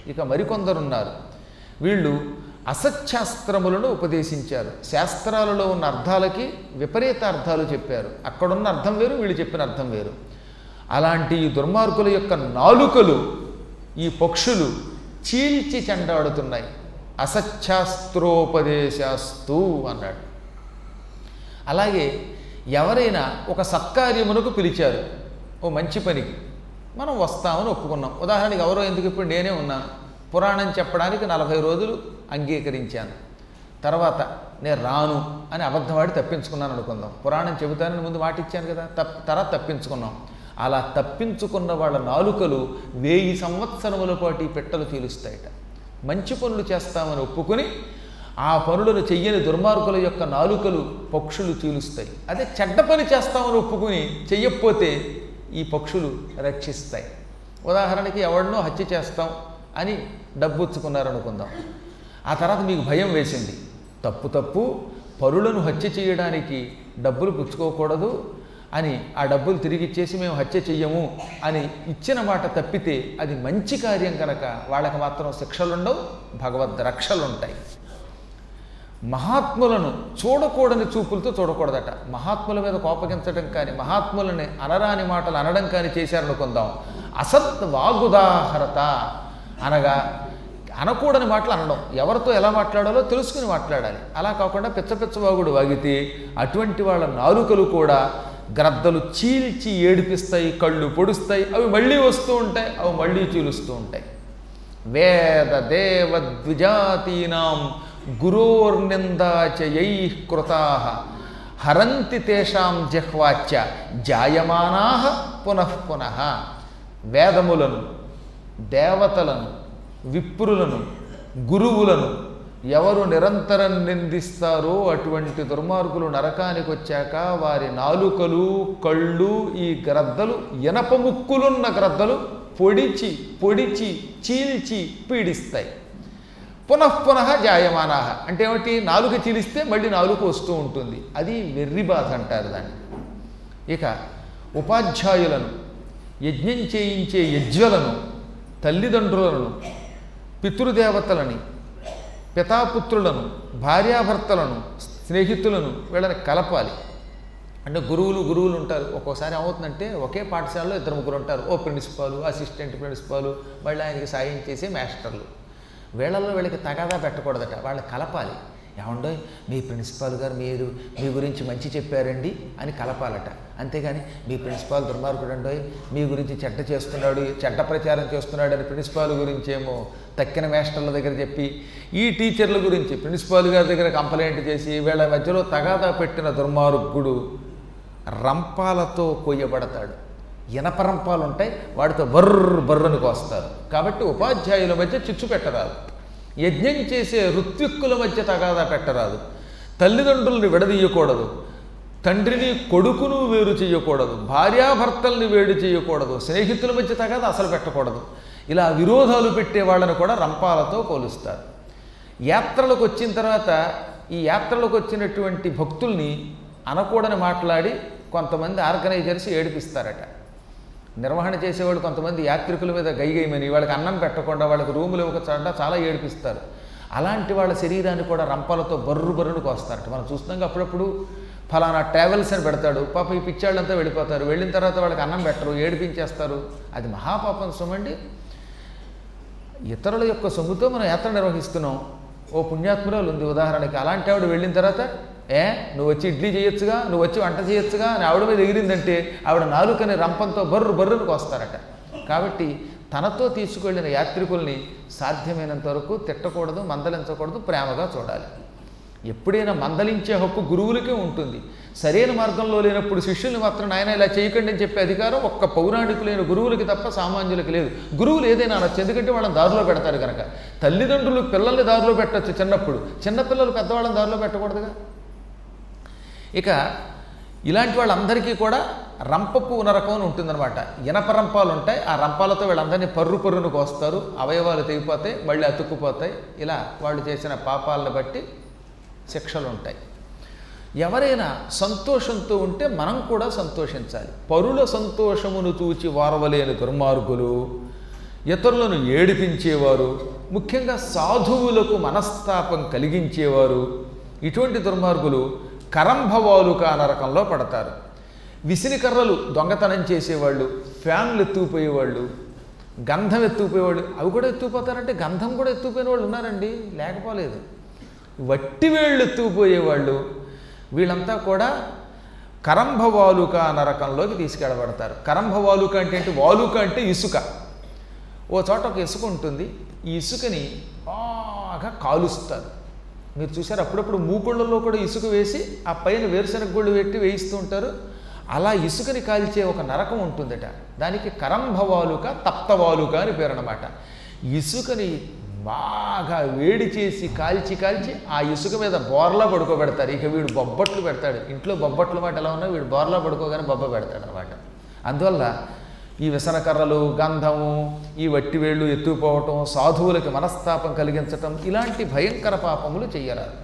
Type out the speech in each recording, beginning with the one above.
ఇక మరికొందరున్నారు వీళ్ళు అసత్శాస్త్రములను ఉపదేశించారు శాస్త్రాలలో ఉన్న అర్థాలకి విపరీత అర్థాలు చెప్పారు అక్కడున్న అర్థం వేరు వీళ్ళు చెప్పిన అర్థం వేరు అలాంటి ఈ దుర్మార్గుల యొక్క నాలుకలు ఈ పక్షులు చీల్చి చెండాడుతున్నాయి అసత్శాస్త్రోపదేశాస్తు అన్నాడు అలాగే ఎవరైనా ఒక సత్కార్యమునకు పిలిచారు ఓ మంచి పనికి మనం వస్తామని ఒప్పుకున్నాం ఉదాహరణకి ఎవరో ఎందుకు ఇప్పుడు నేనే ఉన్నాను పురాణం చెప్పడానికి నలభై రోజులు అంగీకరించాను తర్వాత నేను రాను అని అబద్ధమాడి తప్పించుకున్నాను అనుకుందాం పురాణం చెబుతానని ముందు మాట ఇచ్చాను కదా తప్ తర్వాత తప్పించుకున్నాం అలా తప్పించుకున్న వాళ్ళ నాలుకలు వేయి సంవత్సరముల పాటు ఈ పెట్టలు తీలుస్తాయట మంచి పనులు చేస్తామని ఒప్పుకొని ఆ పనులను చెయ్యని దుర్మార్గుల యొక్క నాలుకలు పక్షులు చీలుస్తాయి అదే చెడ్డ పని చేస్తామని ఒప్పుకుని చెయ్యకపోతే ఈ పక్షులు రక్షిస్తాయి ఉదాహరణకి ఎవరినో హత్య చేస్తాం అని డబ్బుచ్చుకున్నారనుకుందాం ఆ తర్వాత మీకు భయం వేసింది తప్పు తప్పు పరులను హత్య చేయడానికి డబ్బులు పుచ్చుకోకూడదు అని ఆ డబ్బులు తిరిగి ఇచ్చేసి మేము హత్య చెయ్యము అని ఇచ్చిన మాట తప్పితే అది మంచి కార్యం కనుక వాళ్ళకి మాత్రం శిక్షలుండవు భగవద్ రక్షలుంటాయి మహాత్ములను చూడకూడని చూపులతో చూడకూడదట మహాత్ముల మీద కోపగించడం కానీ మహాత్ములని అనరాని మాటలు అనడం కానీ చేశారనుకుందాం అసత్ వాగుదాహరత అనగా అనకూడని మాటలు అనడం ఎవరితో ఎలా మాట్లాడాలో తెలుసుకుని మాట్లాడాలి అలా కాకుండా పిచ్చ పిచ్చ వాగుడు వాగితే అటువంటి వాళ్ళ నాలుకలు కూడా గ్రద్దలు చీల్చి ఏడిపిస్తాయి కళ్ళు పొడుస్తాయి అవి మళ్ళీ వస్తూ ఉంటాయి అవి మళ్ళీ చీలుస్తూ ఉంటాయి వేద దేవ ద్విజాతీనాం గురోర్నిందాచయై కృతా హరంతి తేషాం జహ్వాచ్య జాయమానా పునః పునః వేదములను దేవతలను విప్రులను గురువులను ఎవరు నిరంతరం నిందిస్తారో అటువంటి దుర్మార్గులు నరకానికి వచ్చాక వారి నాలుకలు కళ్ళు ఈ గ్రద్దలు ఇనప ముక్కులున్న గ్రద్దలు పొడిచి పొడిచి చీల్చి పీడిస్తాయి పునఃపునః జాయమానా అంటే ఏమిటి నాలుక చీలిస్తే మళ్ళీ నాలుక వస్తూ ఉంటుంది అది వెర్రి బాధ అంటారు దాన్ని ఇక ఉపాధ్యాయులను యజ్ఞం చేయించే యజ్వలను తల్లిదండ్రులను పితృదేవతలని పితాపుత్రులను భార్యాభర్తలను స్నేహితులను వీళ్ళని కలపాలి అంటే గురువులు గురువులు ఉంటారు ఒక్కోసారి ఏమవుతుందంటే ఒకే పాఠశాలలో ఇద్దరు ముగ్గురు ఉంటారు ఓ ప్రిన్సిపాలు అసిస్టెంట్ ప్రిన్సిపాలు మళ్ళీ ఆయనకి సాయం చేసే మాస్టర్లు వీళ్ళల్లో వీళ్ళకి తగాదా పెట్టకూడదట వాళ్ళని కలపాలి ఏమండో మీ ప్రిన్సిపాల్ గారు మీరు మీ గురించి మంచి చెప్పారండి అని కలపాలట అంతేగాని మీ ప్రిన్సిపాల్ దుర్మార్గుడు అండోయ్ మీ గురించి చెడ్డ చేస్తున్నాడు చెడ్డ ప్రచారం చేస్తున్నాడు అని ప్రిన్సిపాల్ గురించి ఏమో తక్కిన మాస్టర్ల దగ్గర చెప్పి ఈ టీచర్ల గురించి ప్రిన్సిపాల్ గారి దగ్గర కంప్లైంట్ చేసి వీళ్ళ మధ్యలో తగాదా పెట్టిన దుర్మార్గుడు రంపాలతో కొయ్యబడతాడు ఇనప రంపాలు ఉంటాయి వాటితో బర్ర బర్రను కోస్తారు కాబట్టి ఉపాధ్యాయుల మధ్య చిచ్చు పెట్టరాదు యజ్ఞం చేసే ఋత్విక్కుల మధ్య తగాదా పెట్టరాదు తల్లిదండ్రుల్ని విడదీయకూడదు తండ్రిని కొడుకును వేరు చేయకూడదు భార్యాభర్తల్ని వేడు చేయకూడదు స్నేహితుల మధ్య తగాదా అసలు పెట్టకూడదు ఇలా విరోధాలు పెట్టే వాళ్ళని కూడా రంపాలతో పోలుస్తారు యాత్రలకు వచ్చిన తర్వాత ఈ యాత్రలకు వచ్చినటువంటి భక్తుల్ని అనకూడని మాట్లాడి కొంతమంది ఆర్గనైజర్స్ ఏడిపిస్తారట నిర్వహణ చేసేవాళ్ళు కొంతమంది యాత్రికుల మీద గైగైమని వాళ్ళకి అన్నం పెట్టకుండా వాళ్ళకి రూములు ఇవ్వకుండా చాలా ఏడిపిస్తారు అలాంటి వాళ్ళ శరీరాన్ని కూడా రంపాలతో బర్రు బర్రును కోస్తారట మనం చూస్తున్నాం అప్పుడప్పుడు ఫలానా ట్రావెల్స్ అని పెడతాడు పాప ఈ పిచ్చాళ్ళంతా వెళ్ళిపోతారు వెళ్ళిన తర్వాత వాళ్ళకి అన్నం పెట్టరు ఏడిపించేస్తారు అది మహాపాపం సొమ్మండి ఇతరుల యొక్క సొమ్ముతో మనం యాత్ర నిర్వహిస్తున్నాం ఓ పుణ్యాత్మురాలు ఉంది ఉదాహరణకి అలాంటి ఆవిడ వెళ్ళిన తర్వాత ఏ నువ్వు వచ్చి ఇడ్లీ చేయొచ్చుగా నువ్వు వచ్చి వంట చేయొచ్చుగా అని ఆవిడ మీద ఎగిరిందంటే ఆవిడ నాలుకని రంపంతో బర్రు బర్రునికి వస్తారట కాబట్టి తనతో తీసుకెళ్ళిన యాత్రికుల్ని సాధ్యమైనంత వరకు తిట్టకూడదు మందలించకూడదు ప్రేమగా చూడాలి ఎప్పుడైనా మందలించే హక్కు గురువులకే ఉంటుంది సరైన మార్గంలో లేనప్పుడు శిష్యుల్ని మాత్రం ఆయన ఇలా చేయకండి అని చెప్పే అధికారం ఒక్క పౌరాణికులైన గురువులకి తప్ప సామాన్యులకి లేదు గురువులు ఏదైనా అనొచ్చు ఎందుకంటే వాళ్ళని దారిలో పెడతారు కనుక తల్లిదండ్రులు పిల్లల్ని దారిలో పెట్టచ్చు చిన్నప్పుడు చిన్నపిల్లలు పెద్దవాళ్ళని దారిలో పెట్టకూడదుగా ఇక ఇలాంటి వాళ్ళందరికీ కూడా రంపపు నరకం అని ఉంటుందన్నమాట ఇనప రంపాలు ఉంటాయి ఆ రంపాలతో వీళ్ళందరినీ పర్రు పర్రును కోస్తారు అవయవాలు తెగిపోతాయి మళ్ళీ అతుక్కుపోతాయి ఇలా వాళ్ళు చేసిన పాపాలను బట్టి శిక్షలు ఉంటాయి ఎవరైనా సంతోషంతో ఉంటే మనం కూడా సంతోషించాలి పరుల సంతోషమును చూచి వారవలేని దుర్మార్గులు ఇతరులను ఏడిపించేవారు ముఖ్యంగా సాధువులకు మనస్తాపం కలిగించేవారు ఇటువంటి దుర్మార్గులు కరంభవాలుక నరకంలో పడతారు విసిని కర్రలు దొంగతనం చేసేవాళ్ళు ఫ్యాన్లు ఎత్తుకుపోయేవాళ్ళు గంధం ఎత్తుకుపోయేవాళ్ళు అవి కూడా ఎత్తుకుపోతారంటే గంధం కూడా ఎత్తుకుపోయిన వాళ్ళు ఉన్నారండి లేకపోలేదు వట్టి వేళ్ళు ఎత్తుకుపోయేవాళ్ళు వీళ్ళంతా కూడా కరంభవాలుక నరకంలోకి తీసుకెళ్ళబడతారు కరంభవాలుక అంటే ఏంటి వాలుక అంటే ఇసుక ఓ చోట ఒక ఇసుక ఉంటుంది ఈ ఇసుకని బాగా కాలుస్తారు మీరు చూసారు అప్పుడప్పుడు మూకుళ్ళలో కూడా ఇసుక వేసి ఆ పైన వేరుశనగ గుళ్ళు పెట్టి వేయిస్తూ ఉంటారు అలా ఇసుకని కాల్చే ఒక నరకం ఉంటుందట దానికి కరంభవాలుక తప్తవాలుక అని పేరు అనమాట ఇసుకని బాగా వేడి చేసి కాల్చి కాల్చి ఆ ఇసుక మీద బోర్లా పడుకోబెడతారు ఇక వీడు బొబ్బట్లు పెడతాడు ఇంట్లో బొబ్బట్లు మాట ఎలా ఉన్నా వీడు బోర్లా పడుకోగానే బొబ్బ పెడతాడు అనమాట అందువల్ల ఈ విసనకర్రలు గంధము ఈ వట్టివేళ్ళు ఎత్తుకుపోవటం సాధువులకి మనస్తాపం కలిగించటం ఇలాంటి భయంకర పాపములు చెయ్యరాదు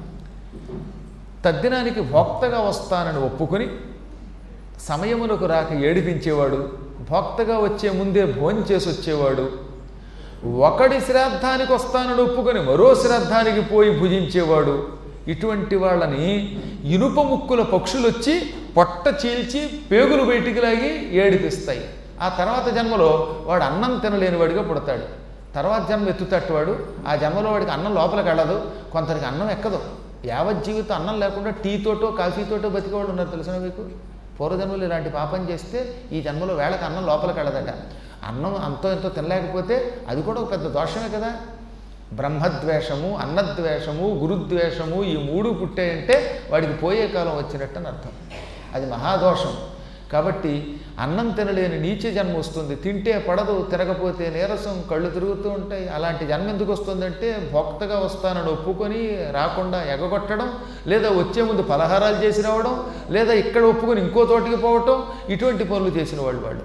తద్దినానికి భోక్తగా వస్తానని ఒప్పుకొని సమయమునకు రాక ఏడిపించేవాడు భోక్తగా వచ్చే ముందే భోంచేసి వచ్చేవాడు ఒకడి శ్రాద్ధానికి వస్తానని ఒప్పుకొని మరో శ్రాద్ధానికి పోయి భుజించేవాడు ఇటువంటి వాళ్ళని ఇనుప ముక్కుల పక్షులు వచ్చి పొట్ట చీల్చి పేగులు బయటికి లాగి ఏడిపిస్తాయి ఆ తర్వాత జన్మలో వాడు అన్నం తినలేని వాడిగా పుడతాడు తర్వాత జన్మ ఎత్తుతట్టువాడు ఆ జన్మలో వాడికి అన్నం లోపలికి వెళ్ళదు కొంతరికి అన్నం ఎక్కదు యావత్ జీవితం అన్నం లేకుండా టీతోటో కాఫీతోటో బతికేవాళ్ళు ఉన్నారు తెలిసిన మీకు పూర్వజన్మలు ఇలాంటి పాపం చేస్తే ఈ జన్మలో వేళకి అన్నం లోపలికి వెళ్ళదట అన్నం అంతో ఎంతో తినలేకపోతే అది కూడా ఒక పెద్ద దోషమే కదా బ్రహ్మద్వేషము అన్నద్వేషము గురుద్వేషము ఈ మూడు పుట్టాయంటే వాడికి పోయే కాలం వచ్చినట్టు అని అర్థం అది మహాదోషం కాబట్టి అన్నం తినలేని నీచ జన్మ వస్తుంది తింటే పడదు తిరగపోతే నీరసం కళ్ళు తిరుగుతూ ఉంటాయి అలాంటి జన్మ ఎందుకు వస్తుందంటే భోక్తగా వస్తానని ఒప్పుకొని రాకుండా ఎగగొట్టడం లేదా వచ్చే ముందు పలహారాలు చేసి రావడం లేదా ఇక్కడ ఒప్పుకొని ఇంకో తోటికి పోవటం ఇటువంటి పనులు చేసిన వాళ్ళు వాళ్ళు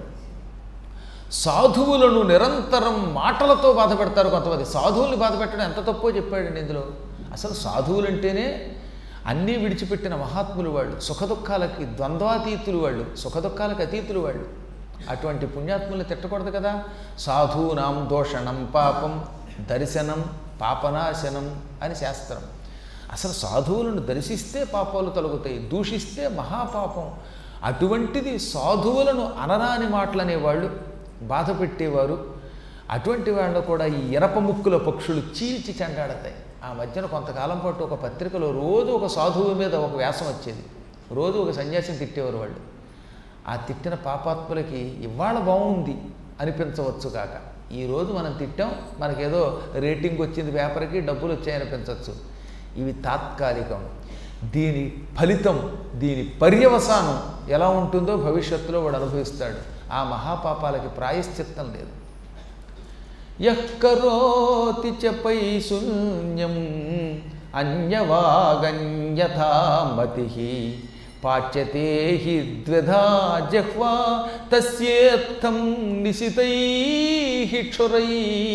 సాధువులను నిరంతరం మాటలతో బాధ పెడతారు కొంతమంది సాధువుల్ని బాధ పెట్టడం ఎంత తప్పో చెప్పాడండి ఇందులో అసలు సాధువులంటేనే అన్నీ విడిచిపెట్టిన మహాత్ములు వాళ్ళు సుఖదుఖాలకి ద్వంద్వాతీతులు వాళ్ళు సుఖదుఖాలకు అతీతులు వాళ్ళు అటువంటి పుణ్యాత్ముల్ని తిట్టకూడదు కదా సాధూనాం దోషణం పాపం దర్శనం పాపనాశనం అని శాస్త్రం అసలు సాధువులను దర్శిస్తే పాపాలు తొలగుతాయి దూషిస్తే మహాపాపం అటువంటిది సాధువులను అనరాని మాటలనేవాళ్ళు బాధ పెట్టేవారు అటువంటి వాళ్ళు కూడా ఈ ఇనప ముక్కుల పక్షులు చీల్చి చెండాడతాయి ఆ మధ్యన కొంతకాలం పాటు ఒక పత్రికలో రోజు ఒక సాధువు మీద ఒక వ్యాసం వచ్చేది రోజు ఒక సన్యాసిని తిట్టేవారు వాళ్ళు ఆ తిట్టిన పాపాత్ములకి ఇవాళ బాగుంది అనిపించవచ్చు కాక ఈరోజు మనం తిట్టాం మనకేదో రేటింగ్ వచ్చింది పేపర్కి డబ్బులు వచ్చాయనిపించవచ్చు ఇవి తాత్కాలికం దీని ఫలితం దీని పర్యవసానం ఎలా ఉంటుందో భవిష్యత్తులో వాడు అనుభవిస్తాడు ఆ మహాపాపాలకి ప్రాయశ్చిత్తం లేదు యఃకరోతి చ పై శూన్యం అన్యవాగన్యథామతి పాచ్యతే హి ద్విధా జహ్వా తస్యేత్తం నిశితై క్షురై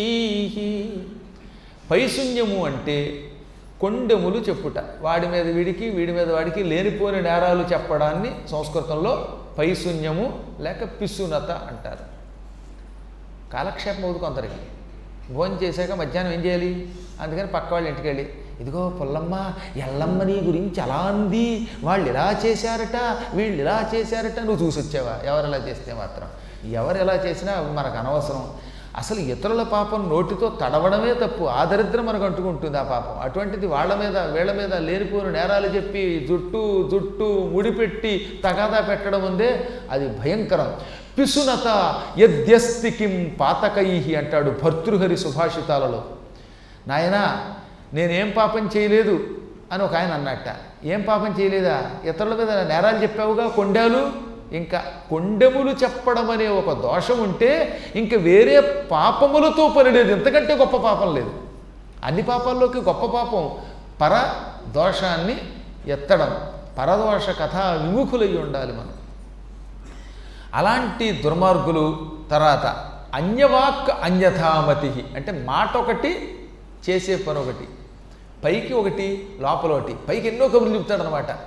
పైశూన్యము అంటే కొండెములు చెప్పుట వాడి మీద వీడికి వీడి మీద వాడికి లేనిపోని నేరాలు చెప్పడాన్ని సంస్కృతంలో పైశూన్యము లేక పిస్సునత అంటారు కాలక్షేపం అవుతుంది కొందరికి భోజనం చేశాక మధ్యాహ్నం ఏం చేయాలి అందుకని పక్క వాళ్ళ ఇంటికి వెళ్ళి ఇదిగో పుల్లమ్మ ఎల్లమ్మ నీ గురించి అలా అంది వాళ్ళు ఇలా చేశారట వీళ్ళు ఇలా చేశారట నువ్వు చూసి వచ్చావా ఎవరు ఇలా చేస్తే మాత్రం ఎవరు ఎలా చేసినా అవి మనకు అనవసరం అసలు ఇతరుల పాపం నోటితో తడవడమే తప్పు ఆ దరిద్రం మనకు అంటుకుంటుంది ఆ పాపం అటువంటిది వాళ్ళ మీద వీళ్ళ మీద లేనిపోయిన నేరాలు చెప్పి జుట్టు జుట్టు ముడిపెట్టి తగాదా పెట్టడం ఉందే అది భయంకరం పిసునత యద్యస్తి కిం పాతకై అంటాడు భర్తృహరి సుభాషితాలలో నాయనా నేనేం పాపం చేయలేదు అని ఒక ఆయన అన్నట్ట ఏం పాపం చేయలేదా ఇతరుల మీద నేరాలు చెప్పావుగా కొండాలు ఇంకా కొండెములు చెప్పడం అనే ఒక దోషం ఉంటే ఇంకా వేరే పాపములతో పని లేదు ఇంతకంటే గొప్ప పాపం లేదు అన్ని పాపాల్లోకి గొప్ప పాపం పర దోషాన్ని ఎత్తడం పరదోష కథ విముఖులై ఉండాలి మనం అలాంటి దుర్మార్గులు తర్వాత అన్యవాక్ అన్యథామతి అంటే మాట ఒకటి చేసే పని ఒకటి పైకి ఒకటి లోపల ఒకటి పైకి ఎన్నో కబుర్లు చెప్తాడనమాట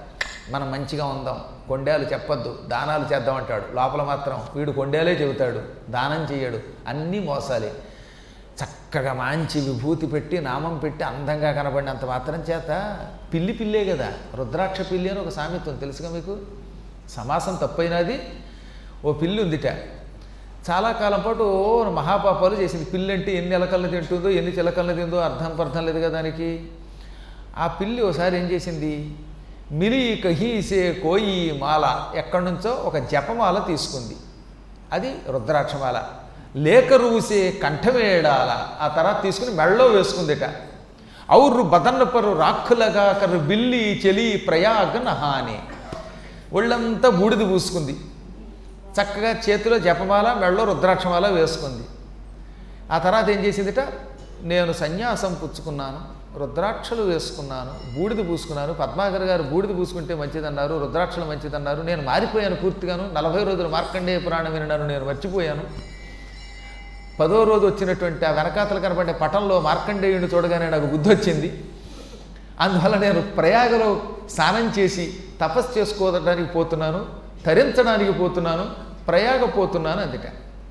మనం మంచిగా ఉందాం కొండేలు చెప్పొద్దు దానాలు చేద్దాం అంటాడు లోపల మాత్రం వీడు కొండేలే చెబుతాడు దానం చేయడు అన్నీ మోసాలే చక్కగా మంచి విభూతి పెట్టి నామం పెట్టి అందంగా కనబడినంత మాత్రం చేత పిల్లి పిల్లే కదా రుద్రాక్ష పిల్లి అని ఒక సామెత్యం తెలుసుగా మీకు సమాసం తప్పైనది ఓ పిల్లి ఉందిట చాలా కాలం పాటు ఓ మహాపాపాలు చేసింది పిల్లి అంటే ఎన్ని ఎలకల్ని తింటుందో ఎన్ని చిలకల్ని తిందో అర్థం పర్థం లేదు కదా దానికి ఆ పిల్లి ఒకసారి ఏం చేసింది మిలి కహీసే కోయి మాల ఎక్కడి నుంచో ఒక జపమాల తీసుకుంది అది రుద్రాక్షమాల లేక రూసే కంఠమేడాల ఆ తర్వాత తీసుకుని మెళ్ళలో వేసుకుందిట ఔరు బదన్నపరు రాక్కులగా కర్రు బిల్లి చెలి ప్రయాగ నహాని ఒళ్ళంతా బూడిద పూసుకుంది చక్కగా చేతిలో జపమాల మెళ్ళలో రుద్రాక్షమాల వేసుకుంది ఆ తర్వాత ఏం చేసిందిట నేను సన్యాసం పుచ్చుకున్నాను రుద్రాక్షలు వేసుకున్నాను బూడిద పూసుకున్నాను పద్మాకర్ గారు బూడిద పూసుకుంటే మంచిదన్నారు రుద్రాక్షలు మంచిదన్నారు నేను మారిపోయాను పూర్తిగాను నలభై రోజులు మార్కండేయ పురాణం వినడాను నేను మర్చిపోయాను పదో రోజు వచ్చినటువంటి ఆ వెనకాతలు కనబడే పటంలో మార్కండేయుని చూడగానే నాకు బుద్ధి వచ్చింది అందువల్ల నేను ప్రయాగలో స్నానం చేసి తపస్సు చేసుకోవడానికి పోతున్నాను తరించడానికి పోతున్నాను ప్రయాగ పోతున్నాను అందుక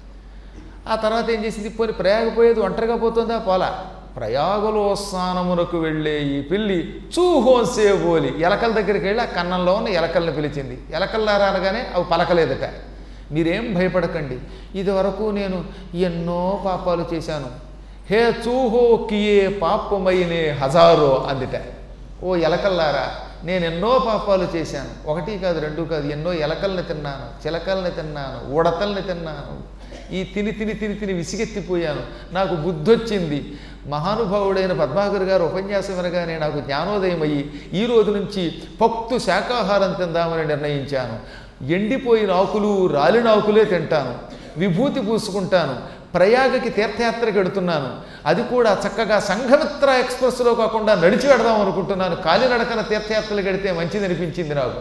ఆ తర్వాత ఏం చేసింది పోని ప్రయాగ పోయేది ఒంటరిగా పోతుందా పోలా ప్రయాగలో స్నానమునకు వెళ్ళే ఈ పిల్లి చూహోసే బోలి ఎలకల దగ్గరికి వెళ్ళి ఆ కన్నంలో ఉన్న ఎలకల్ని పిలిచింది ఎలకల్లారా అనగానే అవి పలకలేదట మీరేం భయపడకండి ఇదివరకు నేను ఎన్నో పాపాలు చేశాను హే చూహో కియే పాపమైనే హజారో అందుట ఓ ఎలకల్లారా నేను ఎన్నో పాపాలు చేశాను ఒకటి కాదు రెండు కాదు ఎన్నో ఎలకల్ని తిన్నాను చిలకల్ని తిన్నాను ఉడతల్ని తిన్నాను ఈ తిని తిని తిని తిని విసిగెత్తిపోయాను నాకు బుద్ధి వచ్చింది మహానుభావుడైన పద్మాకర్ గారు ఉపన్యాసం వినగానే నాకు జ్ఞానోదయం అయ్యి ఈ రోజు నుంచి పక్తు శాకాహారం తిందామని నిర్ణయించాను ఎండిపోయిన ఆకులు రాలిన ఆకులే తింటాను విభూతి పూసుకుంటాను ప్రయాగకి తీర్థయాత్రకి వెడుతున్నాను అది కూడా చక్కగా సంఘమిత్ర ఎక్స్ప్రెస్లో కాకుండా నడిచి వెడదాం అనుకుంటున్నాను కాలినడకన తీర్థయాత్రలు గడితే మంచిది అనిపించింది నాకు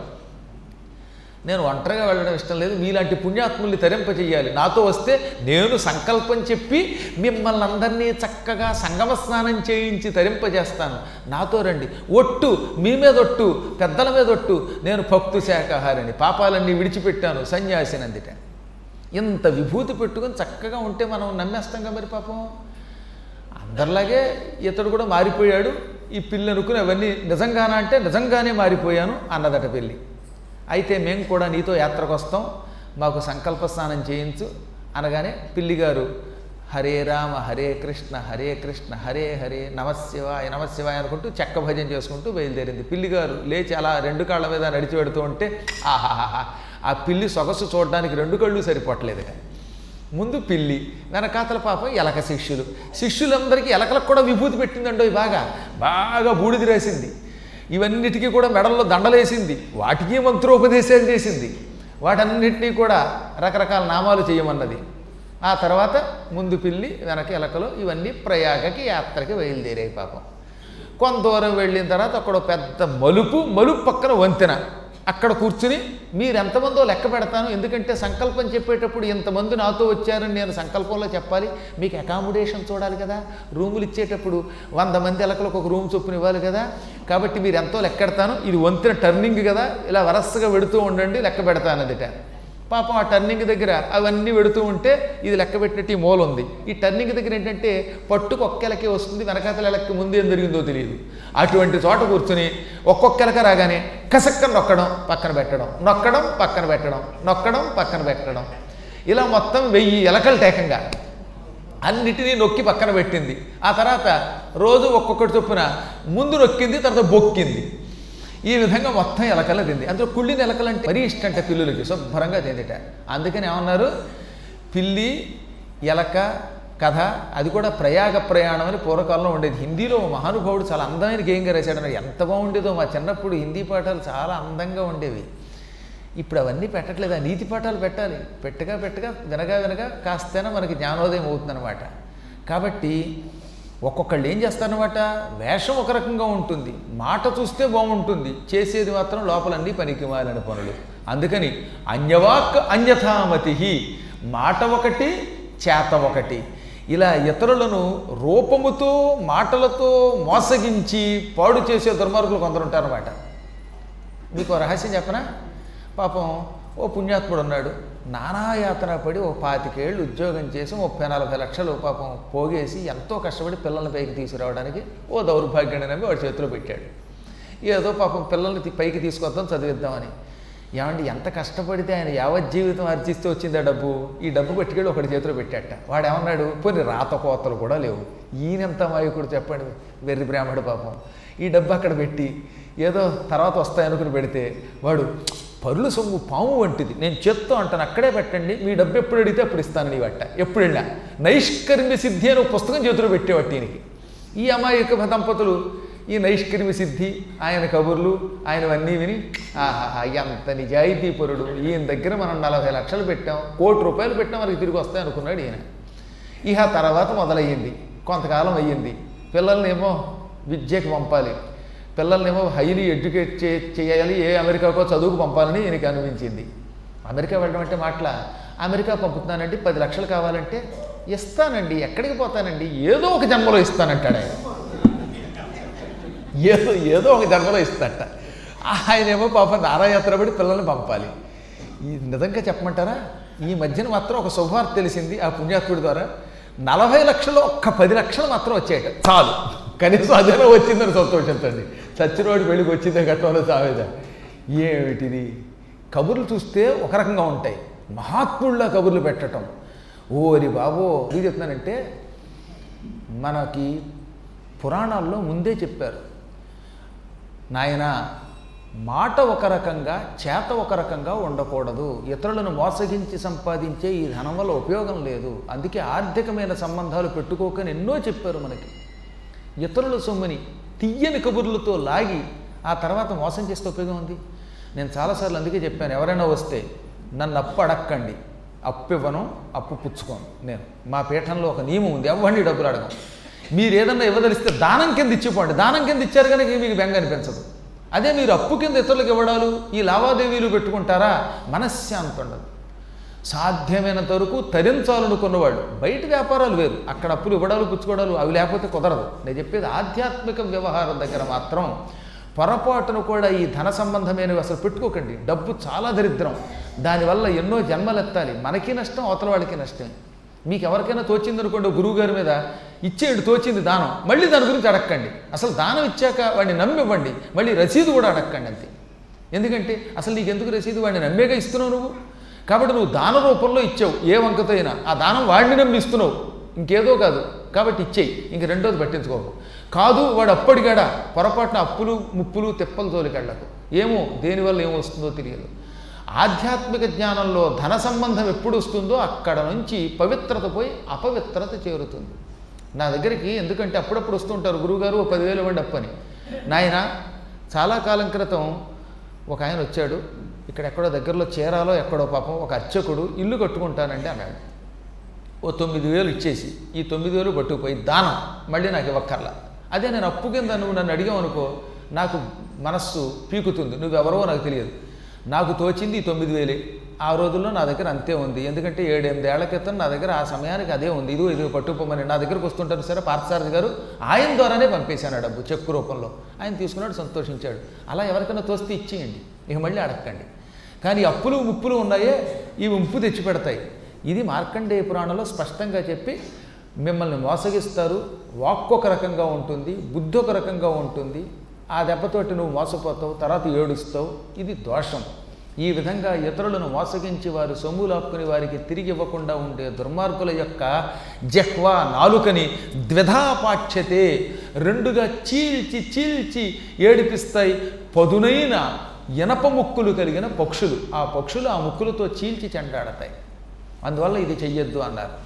నేను ఒంటరిగా వెళ్ళడం ఇష్టం లేదు మీలాంటి పుణ్యాత్ముల్ని తరింపచేయాలి నాతో వస్తే నేను సంకల్పం చెప్పి మిమ్మల్ని అందరినీ చక్కగా సంగమ స్నానం చేయించి తరింపజేస్తాను నాతో రండి ఒట్టు మీ మీద ఒట్టు పెద్దల మీద ఒట్టు నేను భక్తు శాఖాహారిని పాపాలన్నీ విడిచిపెట్టాను సన్యాసినందిట ఇంత విభూతి పెట్టుకొని చక్కగా ఉంటే మనం నమ్మేస్తాం మరి పాపం అందరిలాగే ఇతడు కూడా మారిపోయాడు ఈ పిల్లి అనుకుని అవన్నీ నిజంగానా అంటే నిజంగానే మారిపోయాను అన్నదట పెళ్ళి అయితే మేము కూడా నీతో యాత్రకు వస్తాం మాకు సంకల్ప స్నానం చేయించు అనగానే పిల్లిగారు హరే రామ హరే కృష్ణ హరే కృష్ణ హరే హరే నమశివాయ నమశివాయ అనుకుంటూ చెక్క భజన చేసుకుంటూ బయలుదేరింది పిల్లిగారు లేచి అలా రెండు కాళ్ళ మీద నడిచి పెడుతూ ఉంటే ఆహాహాహా ఆ పిల్లి సొగసు చూడడానికి రెండు కళ్ళు సరిపోవట్లేదు ముందు పిల్లి వెనకాతల పాపం ఎలక శిష్యులు శిష్యులందరికీ ఎలకలకు కూడా విభూతి పెట్టిందండో బాగా బాగా బూడిది రాసింది ఇవన్నిటికీ కూడా మెడల్లో దండలేసింది వాటికి మంత్రోపదేశాలు చేసింది వాటన్నిటినీ కూడా రకరకాల నామాలు చేయమన్నది ఆ తర్వాత ముందు పిల్లి వెనక ఎలకలు ఇవన్నీ ప్రయాగకి యాత్రకి బయలుదేరాయి పాపం కొంత దూరం వెళ్ళిన తర్వాత అక్కడ ఒక పెద్ద మలుపు మలుపు పక్కన వంతెన అక్కడ కూర్చుని మీరు ఎంతమందో లెక్క పెడతాను ఎందుకంటే సంకల్పం చెప్పేటప్పుడు ఇంతమంది నాతో వచ్చారని నేను సంకల్పంలో చెప్పాలి మీకు అకామిడేషన్ చూడాలి కదా రూములు ఇచ్చేటప్పుడు వంద మంది ఎలకలకు ఒక రూమ్ చొప్పున ఇవ్వాలి కదా కాబట్టి మీరు ఎంతో లెక్క పెడతాను ఇది వంతెన టర్నింగ్ కదా ఇలా వరసగా వెడుతూ ఉండండి లెక్క పెడతాను అదిట పాపం ఆ టర్నింగ్ దగ్గర అవన్నీ వెడుతూ ఉంటే ఇది లెక్క పెట్టినట్టు ఈ మూల ఉంది ఈ టర్నింగ్ దగ్గర ఏంటంటే పట్టుకు ఒక్కెలకే వస్తుంది వెనకాతల ఎలక్కి ముందు ఏం జరిగిందో తెలియదు అటువంటి చోట కూర్చుని ఒక్కొక్కెలక రాగానే కసక్కన నొక్కడం పక్కన పెట్టడం నొక్కడం పక్కన పెట్టడం నొక్కడం పక్కన పెట్టడం ఇలా మొత్తం వెయ్యి ఎలకలు టేకంగా అన్నిటినీ నొక్కి పక్కన పెట్టింది ఆ తర్వాత రోజు ఒక్కొక్కటి చొప్పున ముందు నొక్కింది తర్వాత బొక్కింది ఈ విధంగా మొత్తం ఎలకలు తింది అందులో కుళ్ళిన ఎలకలు అంటే మరీ ఇష్టంట పిల్లులకి శుభ్రంగా తిందిట అందుకని ఏమన్నారు పిల్లి ఎలక కథ అది కూడా ప్రయాగ ప్రయాణం అని పూర్వకాలంలో ఉండేది హిందీలో ఓ మహానుభావుడు చాలా అందమైన గేయంగా రాశాడు ఎంత బాగుండేదో మా చిన్నప్పుడు హిందీ పాఠాలు చాలా అందంగా ఉండేవి ఇప్పుడు అవన్నీ పెట్టట్లేదు ఆ నీతి పాఠాలు పెట్టాలి పెట్టగా పెట్టగా వినగా వినగా కాస్తైనా మనకి జ్ఞానోదయం అవుతుందన్నమాట కాబట్టి ఒక్కొక్కళ్ళు ఏం చేస్తారనమాట వేషం ఒక రకంగా ఉంటుంది మాట చూస్తే బాగుంటుంది చేసేది మాత్రం లోపలన్నీ పనికి మాలిన పనులు అందుకని అన్యవాక్ అన్యథామతి మాట ఒకటి చేత ఒకటి ఇలా ఇతరులను రూపముతో మాటలతో మోసగించి పాడు చేసే దుర్మార్గులు కొందరు ఉంటారన్నమాట మీకు ఓ రహస్యం చెప్పనా పాపం ఓ పుణ్యాత్ముడు ఉన్నాడు నానాయాతన పడి ఓ పాతికేళ్ళు ఉద్యోగం చేసి ముప్పై నలభై లక్షలు పాపం పోగేసి ఎంతో కష్టపడి పిల్లల్ని పైకి తీసుకురావడానికి ఓ దౌర్భాగ్యాన్ని నమ్మి వాడి చేతిలో పెట్టాడు ఏదో పాపం పిల్లల్ని తీ- పైకి తీసుకొద్దాం చదివిద్దామని ఏమండి ఎంత కష్టపడితే ఆయన యావత్ జీవితం అర్జిస్తూ వచ్చింది ఆ డబ్బు ఈ డబ్బు పెట్టుకెళ్ళి ఒకటి చేతిలో పెట్టాట వాడు ఏమన్నాడు పోనీ రాత కోతలు కూడా లేవు ఈయనెంత మాయకుడు చెప్పండి వెర్రి బ్రాహ్మడు పాపం ఈ డబ్బు అక్కడ పెట్టి ఏదో తర్వాత వస్తాయనుకుని పెడితే వాడు పరుల సొమ్ము పాము వంటిది నేను చేత్తో అంటాను అక్కడే పెట్టండి మీ డబ్బు ఎప్పుడు అడిగితే అప్పుడు ఇస్తాను నీ వట్ట ఎప్పుడు వెళ్ళా నైష్కర్మ్య సిద్ధి అని ఒక పుస్తకం చేతిలో పెట్టేవాటి ఈయనకి ఈ అమాయక దంపతులు ఈ నైష్కర్మ్య సిద్ధి ఆయన కబుర్లు ఆయనవన్నీ విని ఆహా ఎంత నిజాయితీ పరుడు ఈయన దగ్గర మనం నలభై లక్షలు పెట్టాం కోటి రూపాయలు పెట్టాం మనకి తిరిగి వస్తాయి అనుకున్నాడు ఈయన ఇహ తర్వాత మొదలయ్యింది కొంతకాలం అయ్యింది పిల్లల్నేమో విద్యకి పంపాలి పిల్లల్నేమో హైలీ ఎడ్యుకేట్ చే చేయాలి ఏ అమెరికాకో చదువుకు పంపాలని ఈయనకి అనిపించింది అమెరికా వెళ్ళడం అంటే మాటల అమెరికా పంపుతున్నానండి పది లక్షలు కావాలంటే ఇస్తానండి ఎక్కడికి పోతానండి ఏదో ఒక జన్మలో ఇస్తానంటాడు ఆయన ఏదో ఏదో ఒక జన్మలో ఇస్తాట ఆయనేమో పాపం నారాయాత్ర పడి పిల్లల్ని పంపాలి ఈ నిజంగా చెప్పమంటారా ఈ మధ్యన మాత్రం ఒక శుభవార్త తెలిసింది ఆ పుణ్యాత్ముడి ద్వారా నలభై లక్షలు ఒక్క పది లక్షలు మాత్రం వచ్చాయట చాలు కనీసం అదేనా వచ్చిందని సంతోషించండి చచ్చినోడి పెళ్ళికి వచ్చిందే ఘట్టంలో సావేద ఏమిటిది కబుర్లు చూస్తే ఒక రకంగా ఉంటాయి మహాత్ముళ్ళ కబుర్లు పెట్టడం ఓరి బాబో ఇది చెప్తున్నానంటే మనకి పురాణాల్లో ముందే చెప్పారు నాయన మాట ఒక రకంగా చేత ఒక రకంగా ఉండకూడదు ఇతరులను మోసగించి సంపాదించే ఈ ధనం వల్ల ఉపయోగం లేదు అందుకే ఆర్థికమైన సంబంధాలు పెట్టుకోకని ఎన్నో చెప్పారు మనకి ఇతరుల సొమ్ముని తీయని కబుర్లతో లాగి ఆ తర్వాత మోసం చేస్తే ఉపయోగం ఉంది నేను చాలాసార్లు అందుకే చెప్పాను ఎవరైనా వస్తే నన్ను అప్పు అడక్కండి అప్పు ఇవ్వను అప్పు పుచ్చుకోను నేను మా పీఠంలో ఒక నియమం ఉంది ఎవరిని డబ్బులు అడగం మీరు ఏదన్నా ఇవ్వదలిస్తే దానం కింద ఇచ్చిపోండి దానం కింద ఇచ్చారు కనుక మీకు బెంగ అనిపించదు అదే మీరు అప్పు కింద ఇతరులకు ఇవ్వడాలు ఈ లావాదేవీలు పెట్టుకుంటారా మనశ్శాంతి ఉండదు సాధ్యమైనంత వరకు తరించాలనుకున్నవాళ్ళు బయట వ్యాపారాలు వేరు అక్కడ అప్పులు ఇవ్వడాలు పుచ్చుకోవడాలు అవి లేకపోతే కుదరదు నేను చెప్పేది ఆధ్యాత్మిక వ్యవహారం దగ్గర మాత్రం పొరపాటును కూడా ఈ ధన సంబంధమైనవి అసలు పెట్టుకోకండి డబ్బు చాలా దరిద్రం దానివల్ల ఎన్నో జన్మలెత్తాలి మనకి నష్టం అవతల వాళ్ళకి నష్టం మీకు ఎవరికైనా తోచింది అనుకోండి గురువు గారి మీద ఇచ్చేయండి తోచింది దానం మళ్ళీ దాని గురించి అడగండి అసలు దానం ఇచ్చాక వాడిని నమ్మివ్వండి మళ్ళీ రసీదు కూడా అడగండి అంతే ఎందుకంటే అసలు నీకు ఎందుకు రసీదు వాడిని నమ్మేగా ఇస్తున్నావు నువ్వు కాబట్టి నువ్వు దాన రూపంలో ఇచ్చావు ఏ వంకతో అయినా ఆ దానం వాడిని నమ్మి ఇస్తున్నావు ఇంకేదో కాదు కాబట్టి ఇచ్చేయి ఇంక రెండోది పట్టించుకోకు కాదు వాడు అప్పటిగాడా పొరపాటున అప్పులు ముప్పులు తిప్పలు తోలికెళ్ళకు ఏమో దేనివల్ల ఏమో వస్తుందో తెలియదు ఆధ్యాత్మిక జ్ఞానంలో ధన సంబంధం ఎప్పుడు వస్తుందో అక్కడ నుంచి పవిత్రత పోయి అపవిత్రత చేరుతుంది నా దగ్గరికి ఎందుకంటే అప్పుడప్పుడు వస్తుంటారు గురువుగారు ఓ పదివేలు ఇవ్వండి అప్పని నాయన చాలా కాలం క్రితం ఒక ఆయన వచ్చాడు ఇక్కడ ఎక్కడో దగ్గరలో చీరాలో ఎక్కడో పాపం ఒక అర్చకుడు ఇల్లు కట్టుకుంటానండి అన్నాడు ఓ తొమ్మిది వేలు ఇచ్చేసి ఈ తొమ్మిది వేలు పట్టుకుపోయి దానం మళ్ళీ నాకు ఇవ్వక్కర్లా అదే నేను అప్పు కింద నువ్వు నన్ను అడిగావు అనుకో నాకు మనస్సు పీకుతుంది నువ్వెవరో నాకు తెలియదు నాకు తోచింది ఈ తొమ్మిది వేలే ఆ రోజుల్లో నా దగ్గర అంతే ఉంది ఎందుకంటే ఏడెనిమిది ఏళ్ల క్రితం నా దగ్గర ఆ సమయానికి అదే ఉంది ఇది ఇది పట్టుకోమని నా దగ్గరకు వస్తుంటారు సరే పార్థసారథి గారు ఆయన ద్వారానే పంపేశాను ఆ డబ్బు చెక్కు రూపంలో ఆయన తీసుకున్నాడు సంతోషించాడు అలా ఎవరికైనా తోస్తే ఇచ్చేయండి ఇక మళ్ళీ అడగండి కానీ అప్పులు ముప్పులు ఉన్నాయే ఈ ఉంపు తెచ్చి పెడతాయి ఇది మార్కండేయ పురాణంలో స్పష్టంగా చెప్పి మిమ్మల్ని మోసగిస్తారు వాక్కు ఒక రకంగా ఉంటుంది బుద్ధి ఒక రకంగా ఉంటుంది ఆ దెబ్బతోటి నువ్వు మోసపోతావు తర్వాత ఏడుస్తావు ఇది దోషం ఈ విధంగా ఇతరులను మోసగించి వారు సొమ్ము లాక్కుని వారికి తిరిగి ఇవ్వకుండా ఉండే దుర్మార్గుల యొక్క జహ్వా నాలుకని ద్విధాపాఠ్యతే రెండుగా చీల్చి చీల్చి ఏడిపిస్తాయి పదునైన ఇనప ముక్కులు కలిగిన పక్షులు ఆ పక్షులు ఆ ముక్కులతో చీల్చి చెండాడతాయి అందువల్ల ఇది చెయ్యొద్దు అన్నారు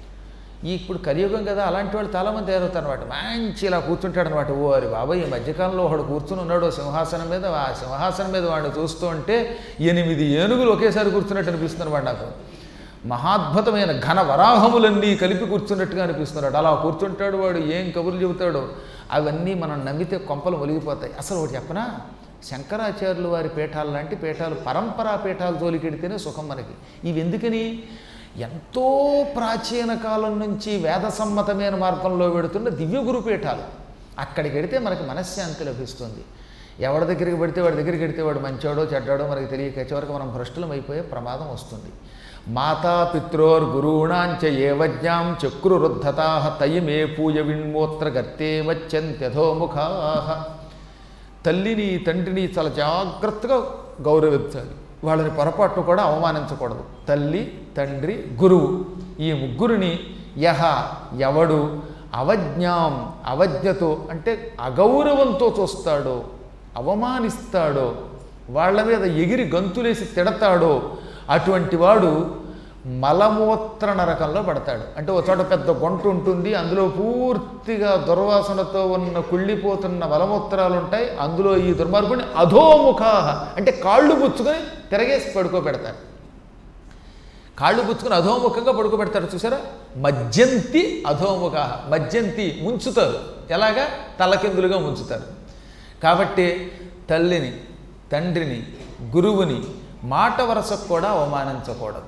ఈ ఇప్పుడు కలియుగం కదా అలాంటి వాళ్ళు చాలామంది తయారవుతారు అనమాట మంచి ఇలా కూర్చుంటాడు అనమాట ఓ అరి బాబాయ్ ఈ మధ్యకాలంలో ఒకడు కూర్చుని ఉన్నాడు ఓ సింహాసనం మీద ఆ సింహాసనం మీద వాడిని చూస్తూ ఉంటే ఎనిమిది ఏనుగులు ఒకేసారి కూర్చున్నట్టు అనిపిస్తుంది అనమాట నాకు మహాద్భుతమైన ఘన వరాహములన్నీ కలిపి కూర్చున్నట్టుగా అనిపిస్తున్నాడు అలా కూర్చుంటాడు వాడు ఏం కబుర్లు చెబుతాడో అవన్నీ మనం నమ్మితే కొంపలు ఒలిగిపోతాయి అసలు ఒకటి చెప్పనా శంకరాచార్యులు వారి పీఠాలు లాంటి పీఠాలు పరంపరా పీఠాలు తోలికెడితేనే సుఖం మనకి ఇవి ఎందుకని ఎంతో ప్రాచీన కాలం నుంచి వేద సమ్మతమైన మార్గంలో వెడుతున్న దివ్య గురు పీఠాలు అక్కడికి వెడితే మనకి మనశ్శాంతి లభిస్తుంది ఎవరి దగ్గరికి పెడితే వాడి దగ్గరికి వెడితే వాడు మంచోడో చెడ్డాడో మనకి తెలియక చివరికి మనం భ్రష్టులం అయిపోయే ప్రమాదం వస్తుంది మాతా పిత్రోర్ గురూణాంచ ఏవజ్ఞాం చక్రురుద్ధతా తయిమే పూయ విణ్మూత్ర గర్తే వచ్చంత్యధోముఖా తల్లిని తండ్రిని చాలా జాగ్రత్తగా గౌరవించాలి వాళ్ళని పొరపాటు కూడా అవమానించకూడదు తల్లి తండ్రి గురువు ఈ ముగ్గురిని యహ ఎవడు అవజ్ఞాం అవజ్ఞతో అంటే అగౌరవంతో చూస్తాడో అవమానిస్తాడో వాళ్ళ మీద ఎగిరి గంతులేసి తిడతాడో అటువంటి వాడు మలమూత్ర నరకంలో పడతాడు అంటే ఒక చోట పెద్ద గుంట ఉంటుంది అందులో పూర్తిగా దుర్వాసనతో ఉన్న కుళ్ళిపోతున్న మలమూత్రాలు ఉంటాయి అందులో ఈ దుర్మార్గుడిని అధోముఖా అంటే కాళ్ళు పుచ్చుకొని తిరగేసి పడుకోబెడతారు కాళ్ళు పుచ్చుకొని అధోముఖంగా పడుకోబెడతారు చూసారా మజ్జంతి అధోముఖ మజ్జంతి ముంచుతారు ఎలాగా తలకిందులుగా ముంచుతారు కాబట్టి తల్లిని తండ్రిని గురువుని మాట వరసకు కూడా అవమానించకూడదు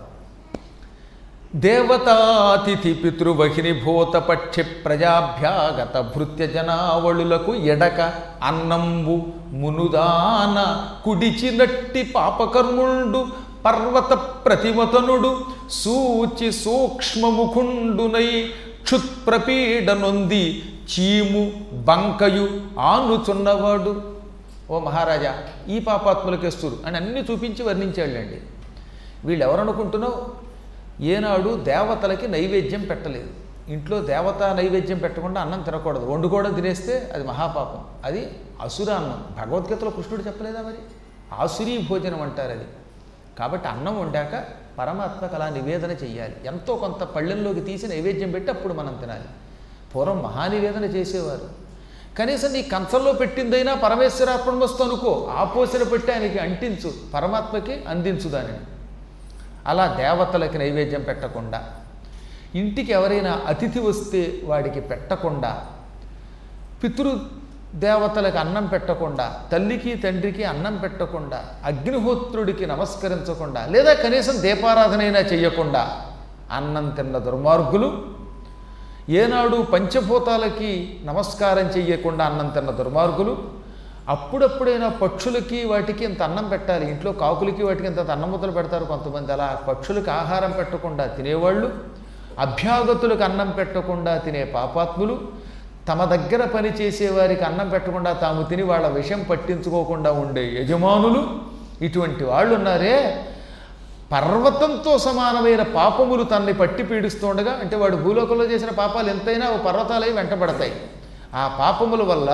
దేవతాతిథి పితృవహిని భూత పక్షి ప్రజాభ్యాగత భృత్య జనావళులకు ఎడక అన్నంబు మునుదాన కుడిచినట్టి పాపకర్ముండు పర్వత ప్రతిమతనుడు సూచి సూక్ష్మముఖుండునై క్షుత్ప్రపీడనొంది చీము బంకయు ఆనుచున్నవాడు ఓ మహారాజా ఈ పాపాత్ములకేస్తురు అని అన్ని చూపించి వర్ణించాళ్ళండి వీళ్ళు ఎవరనుకుంటున్నావు ఏనాడు దేవతలకి నైవేద్యం పెట్టలేదు ఇంట్లో దేవత నైవేద్యం పెట్టకుండా అన్నం తినకూడదు వండుకోవడం తినేస్తే అది మహాపాపం అది అసురాన్నం భగవద్గీతలో కృష్ణుడు చెప్పలేదా మరి ఆసురీ భోజనం అంటారు అది కాబట్టి అన్నం వండాక పరమాత్మకు అలా నివేదన చెయ్యాలి ఎంతో కొంత పళ్ళెంలోకి తీసి నైవేద్యం పెట్టి అప్పుడు మనం తినాలి పూర్వం మహానివేదన చేసేవారు కనీసం నీ కంచంలో పెట్టిందైనా పరమేశ్వరార్పణమస్తు అనుకో ఆ పోసిన పెట్టి ఆయనకి అంటించు పరమాత్మకి అందించు దానిని అలా దేవతలకి నైవేద్యం పెట్టకుండా ఇంటికి ఎవరైనా అతిథి వస్తే వాడికి పెట్టకుండా పితృ దేవతలకు అన్నం పెట్టకుండా తల్లికి తండ్రికి అన్నం పెట్టకుండా అగ్నిహోత్రుడికి నమస్కరించకుండా లేదా కనీసం దీపారాధనైనా చెయ్యకుండా అన్నం తిన్న దుర్మార్గులు ఏనాడు పంచభూతాలకి నమస్కారం చెయ్యకుండా అన్నం తిన్న దుర్మార్గులు అప్పుడప్పుడైనా పక్షులకి వాటికి ఇంత అన్నం పెట్టాలి ఇంట్లో కాకులకి వాటికి ఇంత అన్నముద్దలు పెడతారు కొంతమంది అలా పక్షులకి ఆహారం పెట్టకుండా తినేవాళ్ళు అభ్యాగతులకు అన్నం పెట్టకుండా తినే పాపాత్ములు తమ దగ్గర పని చేసేవారికి అన్నం పెట్టకుండా తాము తిని వాళ్ళ విషయం పట్టించుకోకుండా ఉండే యజమానులు ఇటువంటి వాళ్ళు ఉన్నారే పర్వతంతో సమానమైన పాపములు తనని పట్టి పీడిస్తుండగా అంటే వాడు భూలోకంలో చేసిన పాపాలు ఎంతైనా ఓ పర్వతాలై వెంటబడతాయి ఆ పాపముల వల్ల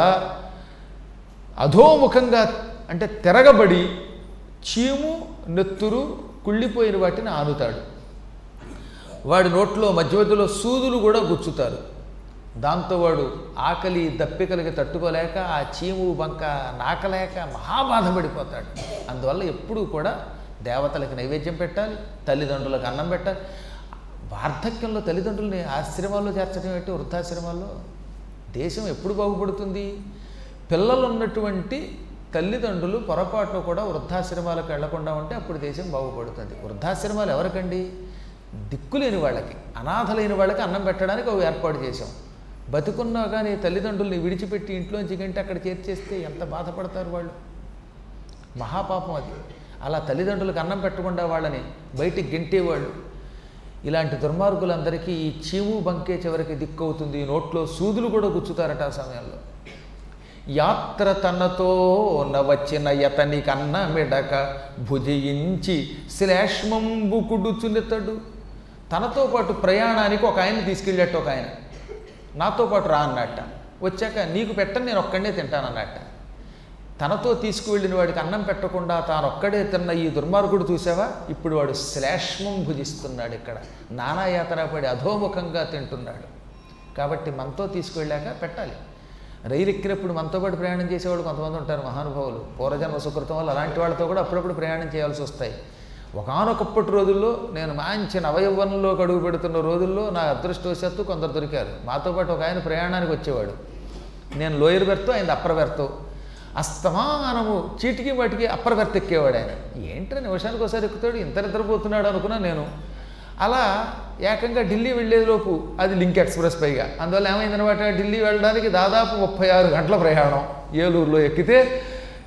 అధోముఖంగా అంటే తిరగబడి చీము నెత్తురు కుళ్ళిపోయిన వాటిని ఆనుతాడు వాడి నోట్లో మధ్య మధ్యలో సూదులు కూడా గుచ్చుతారు దాంతో వాడు ఆకలి దప్పికలకి తట్టుకోలేక ఆ చీము బంక నాకలేక మహాబాధపడిపోతాడు అందువల్ల ఎప్పుడూ కూడా దేవతలకు నైవేద్యం పెట్టాలి తల్లిదండ్రులకు అన్నం పెట్టాలి వార్ధక్యంలో తల్లిదండ్రులని ఆశ్రమాల్లో చేర్చడం ఏంటి వృద్ధాశ్రమాల్లో దేశం ఎప్పుడు బాగుపడుతుంది పిల్లలు ఉన్నటువంటి తల్లిదండ్రులు పొరపాట్లు కూడా వృద్ధాశ్రమాలకు వెళ్లకుండా ఉంటే అప్పుడు దేశం బాగుపడుతుంది వృద్ధాశ్రమాలు ఎవరికండి దిక్కులేని వాళ్ళకి అనాథలైన వాళ్ళకి అన్నం పెట్టడానికి ఒక ఏర్పాటు చేశాం బతుకున్నా కానీ తల్లిదండ్రుల్ని విడిచిపెట్టి ఇంట్లోంచి గంటే అక్కడ చేర్చేస్తే ఎంత బాధపడతారు వాళ్ళు మహాపాపం అది అలా తల్లిదండ్రులకు అన్నం పెట్టకుండా వాళ్ళని బయటికి గెంటేవాళ్ళు ఇలాంటి దుర్మార్గులందరికీ ఈ చీము బంకే చివరికి దిక్కవుతుంది నోట్లో సూదులు కూడా గుచ్చుతారట ఆ సమయంలో యాత్ర తనతో నవచిన యతని కన్న మిడక భుజయించి శ్లేష్మంబు కుడుచునితడు తనతో పాటు ప్రయాణానికి ఒక ఆయన తీసుకెళ్ళేట ఒక ఆయన నాతో పాటు రా అన్నట్ట వచ్చాక నీకు పెట్టని నేను ఒక్కడే తింటానన్నట్ట తనతో తీసుకువెళ్ళిన వాడికి అన్నం పెట్టకుండా తాను ఒక్కడే తిన్న ఈ దుర్మార్గుడు చూసావా ఇప్పుడు వాడు శ్లేష్మం భుజిస్తున్నాడు ఇక్కడ నానాయాతన పడి అధోముఖంగా తింటున్నాడు కాబట్టి మనతో తీసుకువెళ్ళాక పెట్టాలి రైలు ఎక్కినప్పుడు మనతో పాటు ప్రయాణం చేసేవాళ్ళు కొంతమంది ఉంటారు మహానుభావులు పూర్వజన్మ సుకృతం వల్ల అలాంటి వాళ్ళతో కూడా అప్పుడప్పుడు ప్రయాణం చేయాల్సి వస్తాయి ఒకనొకప్పటి రోజుల్లో నేను మంచి నవయవ్వనంలో అడుగు పెడుతున్న రోజుల్లో నా అదృష్టవశాత్తు కొందరు దొరికారు మాతో పాటు ఒక ఆయన ప్రయాణానికి వచ్చేవాడు నేను లోయర్ బెర్త్ ఆయన అప్పర్ బెర్త్ అస్తమానము చీటికి వాటికి అప్పర్ బెర్త్ ఎక్కేవాడు ఆయన ఏంటో నిమిషానికి ఒకసారి ఎక్కుతాడు ఇంత నిద్రపోతున్నాడు అనుకున్నా నేను అలా ఏకంగా ఢిల్లీ వెళ్ళేలోపు అది లింక్ ఎక్స్ప్రెస్ పైగా అందువల్ల ఏమైందనమాట ఢిల్లీ వెళ్ళడానికి దాదాపు ముప్పై ఆరు గంటల ప్రయాణం ఏలూరులో ఎక్కితే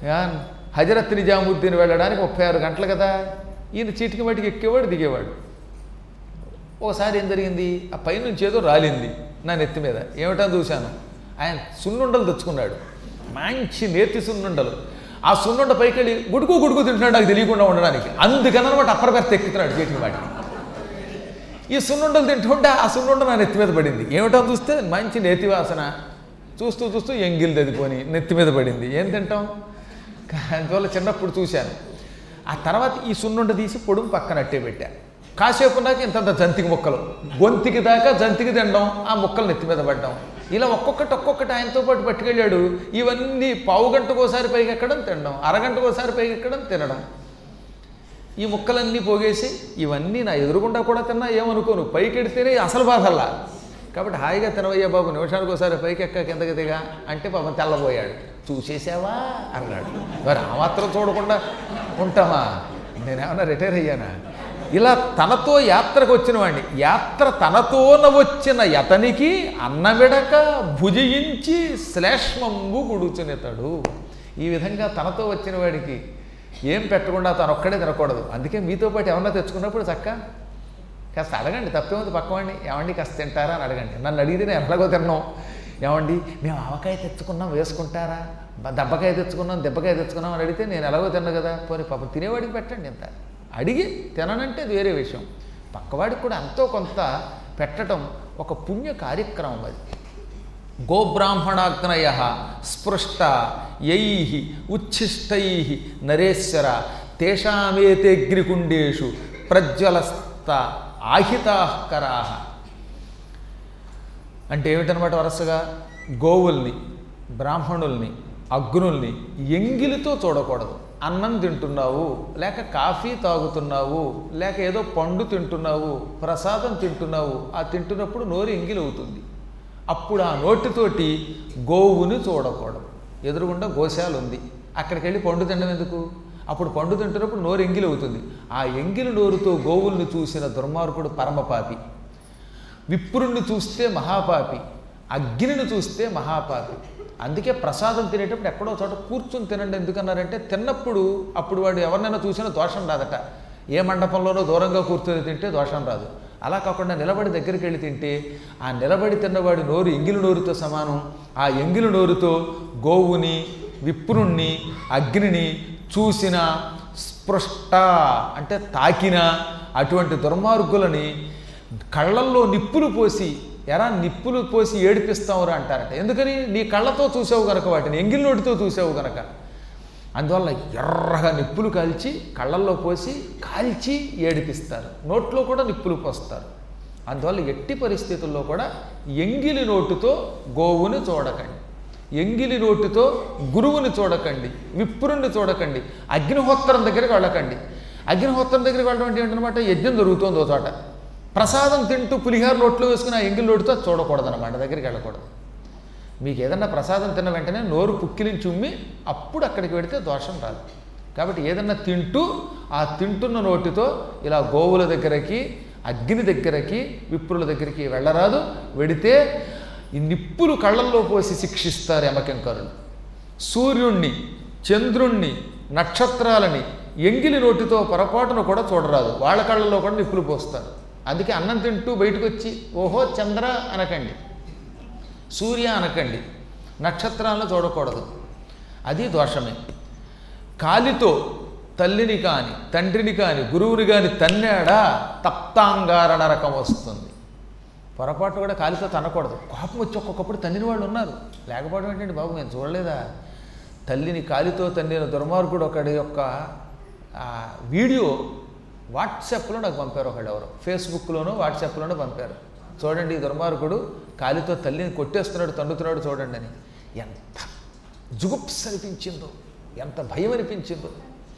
యా, హజరత్ నిజాముద్దీన్ వెళ్ళడానికి ముప్పై ఆరు గంటలు కదా ఈయన చీటికి మటికి ఎక్కేవాడు దిగేవాడు ఓసారి ఏం జరిగింది ఆ పైనుంచి ఏదో రాలింది నా నెత్తి మీద ఏమిటని చూశాను ఆయన సున్నుండలు తెచ్చుకున్నాడు మంచి నేతి సున్నుండలు ఆ సున్నుండ పైకి వెళ్ళి గుడుకు గుడుకు తింటున్నాడు నాకు తెలియకుండా ఉండడానికి అందుకనమాట అప్పర్ బెర్త్ ఎక్కుతున్నాడు చేతికి వాటికి ఈ సున్నుండలు తింటుంటే ఆ సున్నుండ నా నెత్తి మీద పడింది ఏమిటో చూస్తే మంచి నేతి వాసన చూస్తూ చూస్తూ ఎంగిల్ దదిపోని నెత్తి మీద పడింది ఏం తింటాం అందువల్ల చిన్నప్పుడు చూశాను ఆ తర్వాత ఈ సున్నుండ తీసి పొడుము పక్కన అట్టే పెట్టా కాసేపు నాకు ఇంతంత జంతికి ముక్కలు గొంతికి దాకా జంతికి తినడం ఆ ముక్కలు నెత్తి మీద పడ్డం ఇలా ఒక్కొక్కటి ఒక్కొక్కటి ఆయనతో పాటు పట్టుకెళ్ళాడు ఇవన్నీ పావు గంటకోసారి పైకి ఎక్కడం తినడం అరగంటకోసారి పైకి ఎక్కడం తినడం ఈ ముక్కలన్నీ పోగేసి ఇవన్నీ నా ఎదురుగుండా కూడా తిన్నా ఏమనుకోను పైకి ఎడితేనే అసలు బాధల్లా కాబట్టి హాయిగా తినవయ్యా బాబు నిమిషానికి ఒకసారి పైకి ఎక్క కిందకి దిగా అంటే పాపం తెల్లబోయాడు చూసేసావా అన్నాడు మరి ఆ మాత్రం చూడకుండా ఉంటామా నేనేమన్నా రిటైర్ అయ్యానా ఇలా తనతో యాత్రకు వచ్చిన వాడిని యాత్ర తనతోన వచ్చిన యతనికి అన్నమిడక భుజించి శ్లేష్మంబు గుడుచునితడు ఈ విధంగా తనతో వచ్చిన వాడికి ఏం పెట్టకుండా తను ఒక్కడే తినకూడదు అందుకే మీతో పాటు ఏమన్నా తెచ్చుకున్నప్పుడు చక్క కాస్త అడగండి తప్పేముంది పక్కవాడిని ఏమండి కాస్త తింటారా అని అడగండి నన్ను అడిగితే నేను ఎట్లాగో తిన్నాం ఏమండి మేము ఆవకాయ తెచ్చుకున్నాం వేసుకుంటారా బ- దెబ్బకాయ తెచ్చుకున్నాం దెబ్బకాయ తెచ్చుకున్నాం అని అడిగితే నేను ఎలాగో తిన్నా కదా పోనీ పాపం తినేవాడికి పెట్టండి ఇంత అడిగి తిననంటే అది వేరే విషయం పక్కవాడికి కూడా ఎంతో కొంత పెట్టడం ఒక పుణ్య కార్యక్రమం అది గోబ్రాహ్మణాగ్నయ స్పృష్ట యై ఉచ్ఛిష్టై నరేశ్వర తేషామేతేగ్నికుండేషు ప్రజ్వలస్త ఆహితాకరా అంటే ఏమిటనమాట వరుసగా గోవుల్ని బ్రాహ్మణుల్ని అగ్నుల్ని ఎంగిలితో చూడకూడదు అన్నం తింటున్నావు లేక కాఫీ తాగుతున్నావు లేక ఏదో పండు తింటున్నావు ప్రసాదం తింటున్నావు ఆ తింటున్నప్పుడు నోరు ఎంగిలి అవుతుంది అప్పుడు ఆ నోటితోటి గోవుని చూడకూడదు ఎదురుగుండా గోశాల ఉంది అక్కడికి వెళ్ళి పండు తినడం ఎందుకు అప్పుడు పండు తింటున్నప్పుడు నోరు ఎంగిలి అవుతుంది ఆ ఎంగిలి నోరుతో గోవుల్ని చూసిన దుర్మార్గుడు పరమపాపి విప్రుణ్ణి చూస్తే మహాపాపి అగ్నిని చూస్తే మహాపాపి అందుకే ప్రసాదం తినేటప్పుడు ఎక్కడో చోట కూర్చుని తినండి ఎందుకన్నారంటే తిన్నప్పుడు అప్పుడు వాడు ఎవరినైనా చూసినా దోషం రాదట ఏ మండపంలోనో దూరంగా కూర్చొని తింటే దోషం రాదు అలా కాకుండా నిలబడి దగ్గరికి వెళ్ళి తింటే ఆ నిలబడి తిన్నవాడి నోరు ఎంగిలి నోరుతో సమానం ఆ ఎంగిలి నోరుతో గోవుని విప్రుణ్ణి అగ్నిని చూసిన స్పృష్ట అంటే తాకిన అటువంటి దుర్మార్గులని కళ్ళల్లో నిప్పులు పోసి ఎరా నిప్పులు పోసి ఏడిపిస్తావురా అంటారట ఎందుకని నీ కళ్ళతో చూసావు గనక వాటిని ఎంగిల్ నోటితో చూసావు గనక అందువల్ల ఎర్రగా నిప్పులు కాల్చి కళ్ళల్లో పోసి కాల్చి ఏడిపిస్తారు నోట్లో కూడా నిప్పులు పోస్తారు అందువల్ల ఎట్టి పరిస్థితుల్లో కూడా ఎంగిలి నోటుతో గోవుని చూడకండి ఎంగిలి నోటితో గురువుని చూడకండి విప్రుణ్ణి చూడకండి అగ్నిహోత్రం దగ్గరికి వెళ్ళకండి అగ్నిహోత్రం దగ్గరికి వెళ్ళడం అంటే ఏంటనమాట యజ్ఞం జరుగుతోంది ఓ చోట ప్రసాదం తింటూ పులిహార నోట్లో వేసుకుని ఆ ఎంగిలి నోటితో చూడకూడదు అనమాట దగ్గరికి వెళ్ళకూడదు మీకు ఏదన్నా ప్రసాదం తిన్న వెంటనే నోరు పుక్కిలించి ఉమ్మి అప్పుడు అక్కడికి వెడితే దోషం రాదు కాబట్టి ఏదన్నా తింటూ ఆ తింటున్న నోటితో ఇలా గోవుల దగ్గరకి అగ్ని దగ్గరకి విప్రుల దగ్గరికి వెళ్ళరాదు వెడితే ఈ నిప్పులు కళ్ళల్లో పోసి శిక్షిస్తారు యమకింకరులు సూర్యుణ్ణి చంద్రుణ్ణి నక్షత్రాలని ఎంగిలి నోటితో పొరపాటును కూడా చూడరాదు వాళ్ళ కళ్ళల్లో కూడా నిప్పులు పోస్తారు అందుకే అన్నం తింటూ బయటకు వచ్చి ఓహో చంద్ర అనకండి సూర్య అనకండి నక్షత్రాలను చూడకూడదు అది దోషమే కాలితో తల్లిని కాని తండ్రిని కాని గురువుని కాని తన్నాడా తప్తాంగార నరకం వస్తుంది పొరపాటు కూడా కాలితో తన్నకూడదు కోపం వచ్చి ఒక్కొక్కప్పుడు తన్నిన వాళ్ళు ఉన్నారు లేకపోవడం ఏంటండి బాబు నేను చూడలేదా తల్లిని కాలితో తన్నిన దుర్మార్గుడు ఒకడి యొక్క ఆ, వీడియో వాట్సాప్లో నాకు పంపారు ఒకడు ఎవరు ఫేస్బుక్లోనూ వాట్సాప్లోనూ పంపారు చూడండి ఈ దుర్మార్గుడు కాలితో తల్లిని కొట్టేస్తున్నాడు తండుతున్నాడు చూడండి అని ఎంత జుగుప్స్ అనిపించిందో ఎంత భయం అనిపించిందో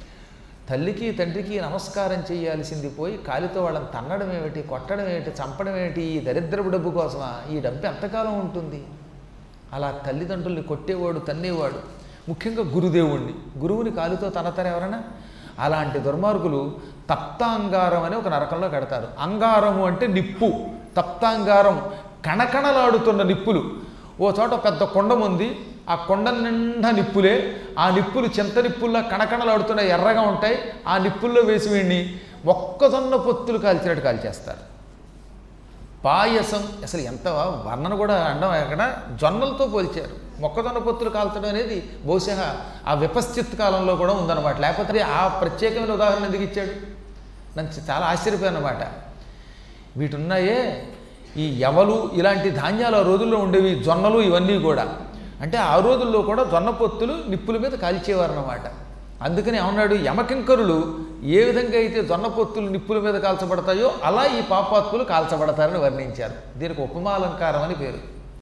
తల్లికి తండ్రికి నమస్కారం చేయాల్సింది పోయి కాలితో వాళ్ళని తన్నడం ఏమిటి కొట్టడం ఏమిటి చంపడం ఏమిటి ఈ దరిద్రపు డబ్బు కోసమా ఈ డబ్బు ఎంతకాలం ఉంటుంది అలా తల్లిదండ్రుల్ని కొట్టేవాడు తన్నేవాడు ముఖ్యంగా గురుదేవుణ్ణి గురువుని కాలుతో తనతారు ఎవరైనా అలాంటి దుర్మార్గులు తప్తాంగారం అని ఒక నరకంలో కడతారు అంగారము అంటే నిప్పు తప్తాంగారం కణకణలాడుతున్న నిప్పులు ఓ చోట పెద్ద కొండం ఉంది ఆ కొండ నిండా నిప్పులే ఆ నిప్పులు చింత నిప్పుల్లా కణకణలాడుతున్నాయి ఎర్రగా ఉంటాయి ఆ నిప్పుల్లో వేసి వీడిని మొక్కజొన్న పొత్తులు కాల్చినట్టు కాల్చేస్తారు పాయసం అసలు ఎంత వర్ణన కూడా అండం అక్కడ జొన్నలతో పోల్చారు మొక్కజొన్న పొత్తులు కాల్చడం అనేది బహుశా ఆ విపశ్చిత్ కాలంలో కూడా ఉందన్నమాట లేకపోతే ఆ ప్రత్యేకమైన ఉదాహరణ ఎందుకు ఇచ్చాడు నాకు చాలా ఆశ్చర్యపోయానమాట వీటున్నాయే ఈ ఎవలు ఇలాంటి ధాన్యాలు ఆ రోజుల్లో ఉండేవి జొన్నలు ఇవన్నీ కూడా అంటే ఆ రోజుల్లో కూడా జొన్న పొత్తులు నిప్పుల మీద కాల్చేవారన్నమాట అందుకని ఏమన్నాడు యమకింకరులు ఏ విధంగా అయితే జొన్న పొత్తులు నిప్పుల మీద కాల్చబడతాయో అలా ఈ పాపాత్ములు కాల్చబడతారని వర్ణించారు దీనికి ఉపమాలంకారం అని పేరు